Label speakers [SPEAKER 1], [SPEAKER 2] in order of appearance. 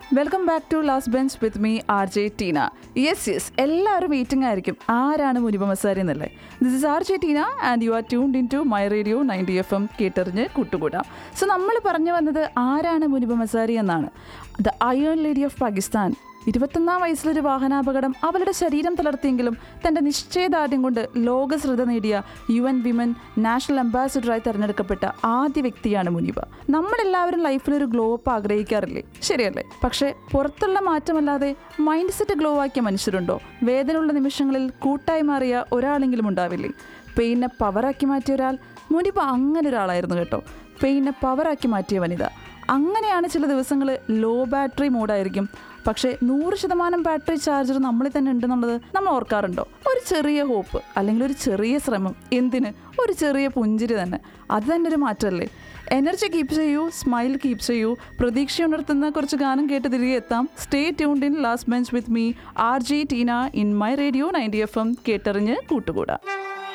[SPEAKER 1] welcome back to last bench with me R J Teena yes yes എല്ലാവരും waiting ആയിരിക്കും ആരാണ് മുനിപ മസാരി എന്നല്ലേ this is R J Teena and you are tuned in to my radio ninety F M കേട്ടറിഞ്ഞ് കൂട്ടുകൂടാം so നമ്മൾ പറഞ്ഞു വന്നത് ആരാണ് മുനിപ മസാരി എന്നാണ് the iron lady of Pakistan ഇരുപത്തൊന്നാം വയസ്സിലൊരു വാഹനാപകടം അവളുടെ ശരീരം തളർത്തിയെങ്കിലും തൻ്റെ നിശ്ചയദാർഢ്യം കൊണ്ട് ലോക ശ്രദ്ധ നേടിയ യു എൻ വിമൻ നാഷണൽ അംബാസിഡറായി തിരഞ്ഞെടുക്കപ്പെട്ട ആദ്യ വ്യക്തിയാണ് മുനീബ നമ്മളെല്ലാവരും ലൈഫിൽ ഒരു ഗ്ലോ അപ്പ് ആഗ്രഹിക്കാറില്ലേ ശരിയല്ലേ പക്ഷേ പുറത്തുള്ള മാറ്റമല്ലാതെ മൈൻഡ് സെറ്റ് ഗ്ലോ ആക്കിയ മനുഷ്യരുണ്ടോ വേദനയുള്ള നിമിഷങ്ങളിൽ കൂട്ടായി മാറിയ ഒരാളെങ്കിലും ഉണ്ടാവില്ലേ പെയിനെ പവറാക്കി മാറ്റിയ ഒരാൾ മുനിബ അങ്ങനെ ഒരാളായിരുന്നു കേട്ടോ പെയിനെ പവറാക്കി മാറ്റിയ വനിത അങ്ങനെയാണ് ചില ദിവസങ്ങൾ ലോ ബാറ്ററി മോഡായിരിക്കും പക്ഷേ നൂറ് ശതമാനം ബാറ്ററി ചാർജർ നമ്മളിൽ തന്നെ ഉണ്ടെന്നുള്ളത് നമ്മൾ ഓർക്കാറുണ്ടോ ഒരു ചെറിയ ഹോപ്പ് അല്ലെങ്കിൽ ഒരു ചെറിയ ശ്രമം എന്തിന് ഒരു ചെറിയ പുഞ്ചിരി തന്നെ അത് തന്നെ ഒരു മാറ്റമല്ലേ എനർജി കീപ്പ് ചെയ്യൂ സ്മൈൽ കീപ്പ് ചെയ്യൂ പ്രതീക്ഷ ഉണർത്തുന്ന കുറച്ച് ഗാനം കേട്ട് തിരികെ എത്താം stay tuned in last bench with me R J Teena in my radio ninety F M കേട്ടറിഞ്ഞ് കൂട്ടുകൂടാം